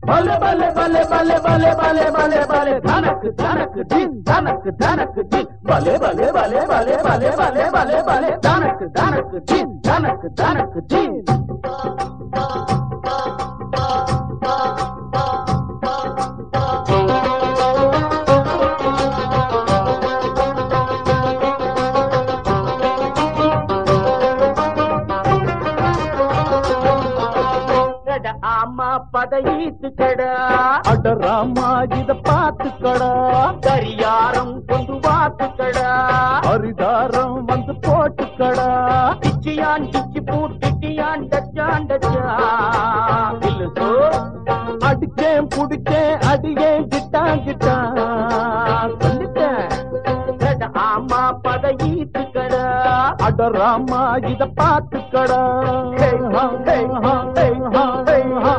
பலே பலே பலே பலே பலே பலே பலே பலே தனக்கு தனக்கு தீன் தனக்கு தனக்கு தீன் பலே பலே பலே பலே பலே பலே பலே பலே தனக்கு தனக்கு தீன் தனக்கு தனக்கு தீன் கட ஆமா பதையீத்து கடா அடராமா இத பாத்துக்கடா கரியாரம் கொண்டு வாத்து கடா அரிதாரம் வந்து போட்டுக்கடா டிச்சியான் டிச்சி பூட்டிட்டியான் டச்சான் டச்சா இல்ல சோ அடிச்சேன் புடிச்சேன் அடியேன் கிட்டா கிட்டா சொல்லிட்டேன் கட ஆமா பதையீத்து கடா அடராமா இத பாத்துக்கடா ஹே, ஹா, ஹே, ஹா, ஹே, ஹா, ஹே, ஹா.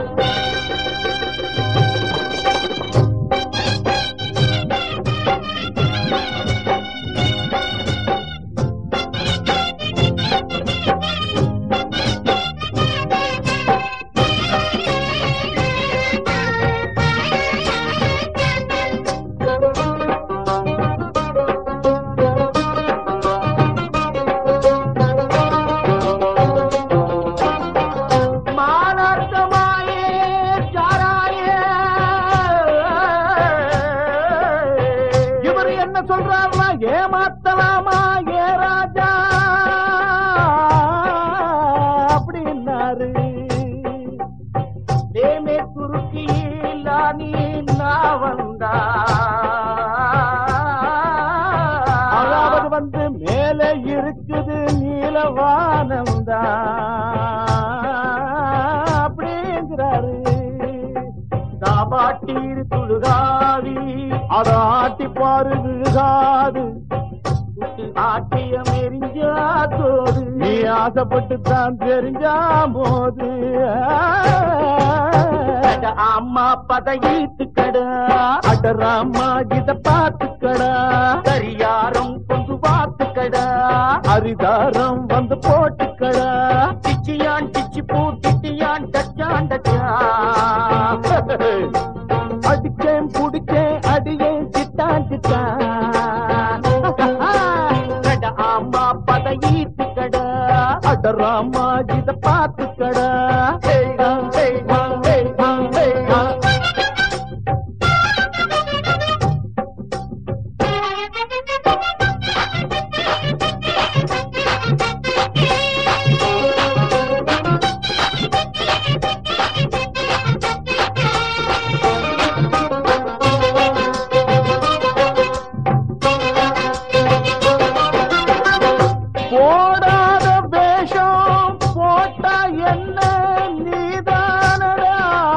மானார்த்தமாயே சாராயே இவர் என்ன சொல்றாருன்னா ஏமாத்தலாமா ஏ ராஜா அப்படின்னாரு தேமே துருக்கியில் நீ நான் வந்தா அதாவது வந்து மேலே இருக்குது நீலவானந்தா அப்படிங்கிறாரு சாபாட்டீர் துழுகாவி அத ஆட்டி பாரு விழுகாது குட்டி ஆட்டியம் எரிஞ்சாதோடு நீ ஆசைப்பட்டு தான் தெரிஞ்சா போது கட அம்மா பதையீத்து கடா அடராமா இத பாத்துக்கடா கரியாரம் கொண்டு வாத்து கடா அரிதாரம் வந்து போட்டுக்கடா டிச்சியான் டிச்சி பூ டிட்டியான் டச்சான் டச்சா அடிச்சேன் புடிச்சேன் அடியேன் சிட்டான் சிட்டான் கட அம்மா பதையீத்து கடா அடராமா இத பாத்துக்கடா ஹே, ஹா, ஹே, ஹா, ஹே, ஹா, ஹே, ஹா. போடாத வேஷம் போட்டா என்ன நீதானடா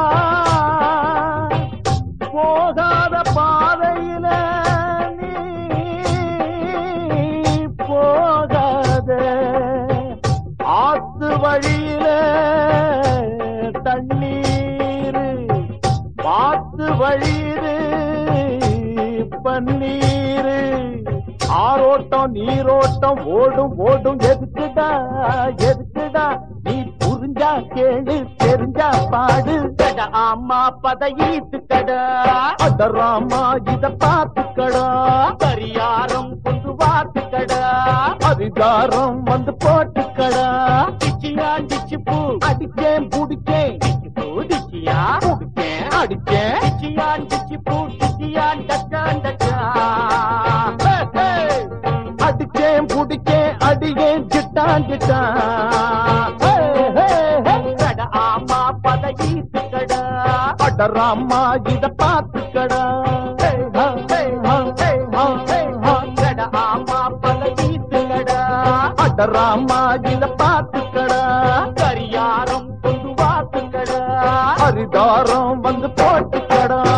போகாத பாதையில நீ போகாத ஆத்து வழியில தண்ணீர் பாத்து வழியிரு பன்னீர் ஆரோட்டம் நீரோட்டம் ஓடும் ஓடும் எதுக்குடா எதுக்குடா நீ புரிஞ்சா கேளு தெரிஞ்சா பாடு கட அம்மா பதையீத்து கடா அடராமா இத பாத்துக்கடா கரியாரம் கொண்டு வாத்து கடா அதிகாரம் வந்து போட்டுக்கடா டிச்சியான் டிச்சி பூ அடிச்சேன் புடிச்சேன் டிச்சி பூ டிச்சியா புடிச்சேன் அடிச்சேன் டிச்சியான் டிச்சி பூ டிச்சியான் டச்சான் டச்சா ஹே, ஹே. அடிச்சேன் புடிச்சேன் அடியேன் ஜிட்டான் ஜிட்டான் ஹே, ஹே, ஹே. கட அம்மா பதையீத்து கடா அடராமா இத பாத்துக்கடா ஹே, ஹா, ஹே, ஹா, ஹே, ஹா, ஹே, ஹா. கட அம்மா பதையீத்து கடா அடராமா இத பாத்துக்கடா கரியாரம் கொண்டு வாத்து கடா அரிதாரம் வந்து போட்டுக்கடா